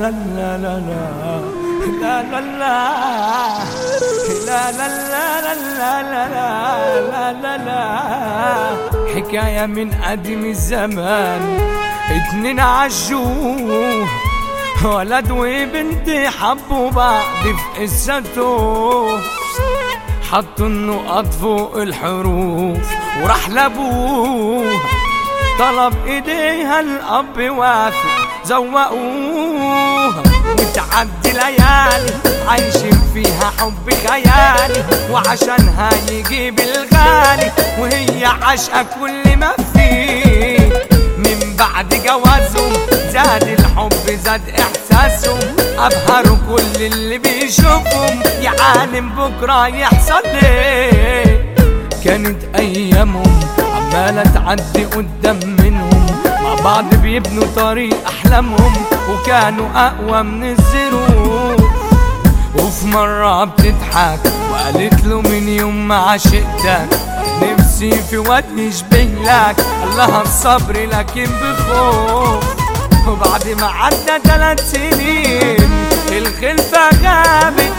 لا لا لا لا لا لا لا لا لا لا لا لا لا لا لا حكاية من قديم الزمان اتنين عاشوه ولد وبنت حبوا بعض في قصته حطوا النقط فوق الحروف وراح لابوه طلب ايديها الاب وافق زوقوها وتعدي ليالي عايشين فيها حب خيالي وعشانها يجيب الغالي وهي عاشقة كل ما فيه من بعد جوازهم زاد الحب زاد احساسهم ابهروا كل اللي بيشوفهم يعالم بكره يحصل ليه كانت ايامهم عمالة تعدي قدام منهم مع بعض بيبنوا طريق احلامهم وكانوا اقوى من الظروف وفي مرة بتضحك وقالت له من يوم ما عشقتك نفسي في واد يشبه لك الله الصبر لكن بخوف وبعد ما عدى ثلاث سنين الخلفة غابت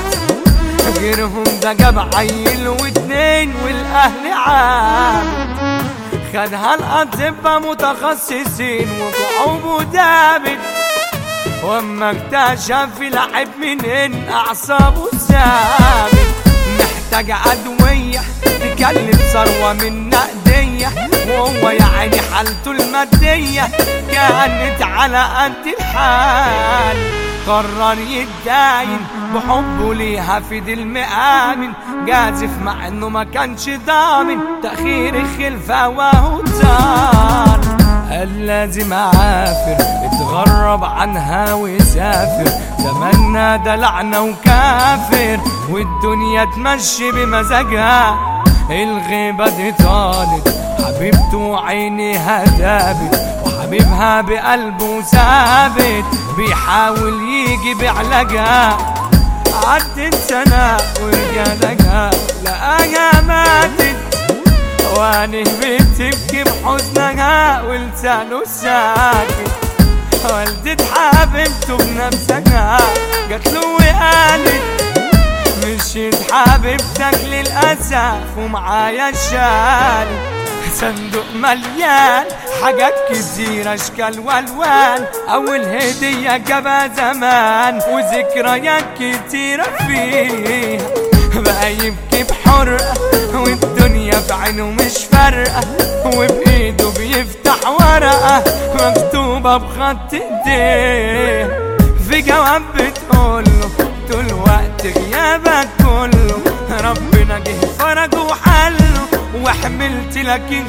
غيرهم ده جاب عيل واتنين والاهل عابت خدها الاطباء متخصصين وقعوبه دابت واما اكتشف لعب منين اعصابه ثابت محتاج ادويه تكلف ثروه من نقديه وهو يا عيني حالته الماديه كانت على قد الحال قرر يتداين بحبه ليها في دي المآمن جازف مع انه ما كانش ضامن تأخير الخلفة وهو زار قال لازم اعافر اتغرب عنها ويسافر زماننا ده لعنة وكافر والدنيا تمشي بمزاجها الغيبة دي طالت حبيبته عينيها دابت وحبيبها بقلبه ثابت بيحاول يجي بعلاجها عدت سنة ورجع لها لقاها ماتت وانه بتبكي بحزنها ولسانه ساكت والدة حبيبته بنفسها جات له وقالت مشيت حبيبتك للأسف ومعايا الشال صندوق مليان حاجات كتير اشكال والوان اول هدية جابها زمان وذكريات كتيرة فيها بقى يبكي بحرقة والدنيا في عينه مش فارقة وبايده بيفتح ورقة مكتوبة بخط ايديه في جواب بتقوله طول وقت غيابك كله ربنا جه فرج وحله وحملت لكن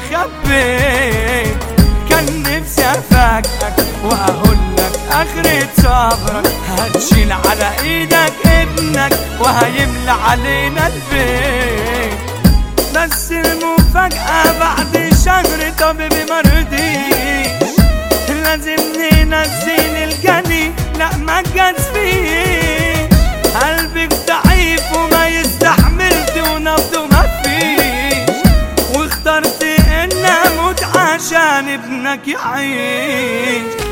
خبيت كان نفسي افاجئك واقول لك اخرة صبرك هتشيل على ايدك ابنك وهيملى علينا البيت بس المفاجأة بعد شهر طبيبي مرضيش لازم ننزل الجني لا ما فيش قلبك ضعيف وما يستحملش ونبضه ما فيش واخترت ان اموت عشان ابنك يعيش